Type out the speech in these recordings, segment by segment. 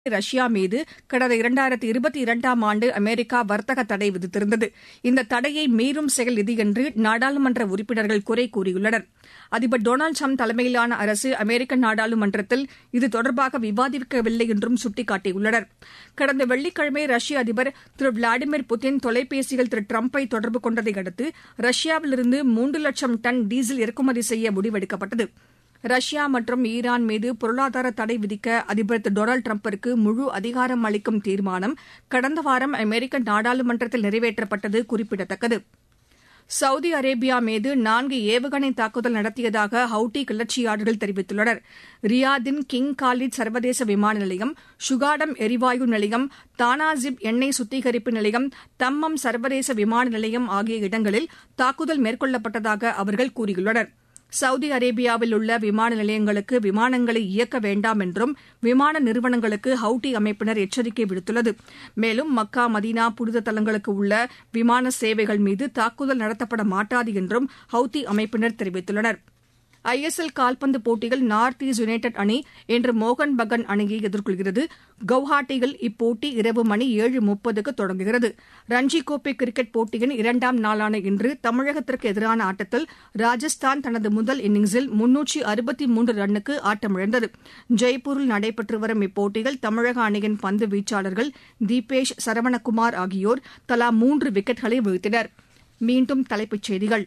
Russia மீது கடந்த இரண்டாயிரத்தி இருபத்தி இரண்டாம் ஆண்டு அமெரிக்கா வர்த்தக தடை விதித்திருந்தது இந்த தடையை மீறும் செயல் இது என்று நாடாளுமன்ற உறுப்பினர்கள் குறை கூறியுள்ளனர் அதிபர் டொனால்டு ட்ரம்ப் தலைமையிலான அரசு அமெரிக்க நாடாளுமன்றத்தில் இது தொடர்பாக விவாதிக்கவில்லை என்றும் சுட்டிக்காட்டியுள்ளனர் கடந்த வெள்ளிக்கிழமை ரஷ்ய அதிபர் திரு விளாடிமிர் புட்டின் தொலைபேசியில் திரு டிரம்பை தொடர்பு கொண்டதை அடுத்து ரஷ்யாவிலிருந்து மூன்று லட்சம் டன் டீசல் இறக்குமதி செய்ய முடிவெடுக்கப்பட்டது ரஷ்யா மற்றும் ஈரான் மீது பொருளாதார தடை விதிக்க அதிபர் திரு டொனால்டு டிரம்பிற்கு முழு அதிகாரம் அளிக்கும் தீர்மானம் கடந்த வாரம் அமெரிக்க நாடாளுமன்றத்தில் நிறைவேற்றப்பட்டது குறிப்பிடத்தக்கது சவுதி அரேபியா மீது நான்கு ஏவுகணை தாக்குதல் நடத்தியதாக ஹவுட்டி கிளர்ச்சியாளர்கள் தெரிவித்துள்ளனர் ரியாதின் கிங் காலித் சர்வதேச விமான நிலையம் சுகாடம் எரிவாயு நிலையம் தானாசிப் எண்ணெய் சுத்திகரிப்பு நிலையம் தம்மம் சர்வதேச விமான நிலையம் ஆகிய இடங்களில் தாக்குதல் மேற்கொள்ளப்பட்டதாக அவர்கள் கூறியுள்ளனா் சவுதி அரேபியாவில் உள்ள விமான நிலையங்களுக்கு விமானங்களை இயக்க வேண்டாம் என்றும் விமான நிறுவனங்களுக்கு ஹவுட்டி அமைப்பினர் எச்சரிக்கை விடுத்துள்ளது மேலும் மக்கா மதீனா புனித தலங்களுக்கு உள்ள விமான சேவைகள் மீது தாக்குதல் நடத்தப்பட மாட்டாது என்றும் ஹவுத்தி அமைப்பினர் தெரிவித்துள்ளனா் ஐ எஸ் எல் கால்பந்து போட்டியில் நார்த் ஈஸ்ட் யுனைடெட் அணி இன்று மோகன் பகான் அணியை எதிர்கொள்கிறது கவுஹாத்தியில் இப்போட்டி இரவு மணி ஏழு முப்பதுக்கு தொடங்குகிறது ரஞ்சி கோப்பை கிரிக்கெட் போட்டியின் இரண்டாம் நாளான இன்று தமிழகத்திற்கு எதிரான ஆட்டத்தில் ராஜஸ்தான் தனது முதல் இன்னிங்ஸில் முன்னூற்றி அறுபத்தி மூன்று ரன்னுக்கு ஆட்டமிழந்தது ஜெய்ப்பூரில் நடைபெற்று வரும் இப்போட்டியில் தமிழக அணியின் பந்து வீச்சாளர்கள் தீபேஷ் சரவணகுமார் ஆகியோர் தலா மூன்று விக்கெட்களை வீழ்த்தினர் மீண்டும் தலைப்புச் செய்திகள்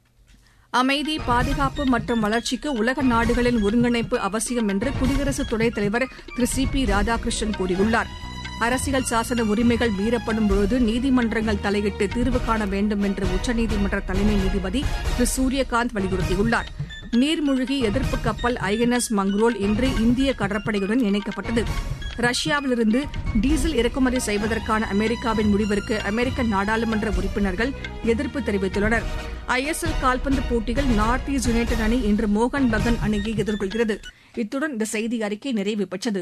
அமைதி பாதுகாப்பு மற்றும் வளர்ச்சிக்கு உலக நாடுகளின் ஒருங்கிணைப்பு அவசியம் என்று குடியரசு துணைத் தலைவர் திரு சி பி ராதாகிருஷ்ணன் கூறியுள்ளார் அரசியல் சாசன உரிமைகள் மீறப்படும் பொழுது நீதிமன்றங்கள் தலையிட்டு தீர்வு காண வேண்டும் என்று உச்சநீதிமன்ற தலைமை நீதிபதி திரு சூரியகாந்த் வலியுறுத்தியுள்ளார் நீர்மூழ்கி எதிர்ப்பு கப்பல் ஐஎன்எஸ் மங்ரோல் இன்று இந்திய கடற்படையுடன் இணைக்கப்பட்டது ரஷ்யாவிலிருந்து டீசல் இறக்குமதி செய்வதற்கான அமெரிக்காவின் முடிவிற்கு அமெரிக்க நாடாளுமன்ற உறுப்பினர்கள் எதிர்ப்பு தெரிவித்துள்ளனர் ஐ எஸ் எல் கால்பந்து போட்டியில் நார்த் ஈஸ்ட் யுனைடெட் அணி இன்று மோகன் பகன் அணியை எதிர்கொள்கிறது இத்துடன் இந்த செய்தி அறிக்கை நிறைவு பெற்றது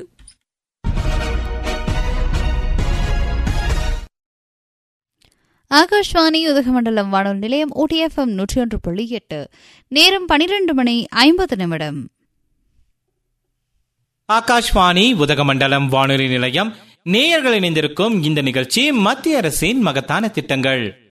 ஆகாஷ்வாணி உதகமண்டலம் வானொலி நிலையம் ஓடிஎஃப்எம் நூற்றி ஒன்று புள்ளி எட்டு நேரம் பனிரெண்டு மணி ஐம்பது நிமிடம் ஆகாஷ்வாணி உதகமண்டலம் வானொலி நிலையம் நேயர்கள் இணைந்திருக்கும் இந்த நிகழ்ச்சி மத்திய அரசின் மகத்தான திட்டங்கள்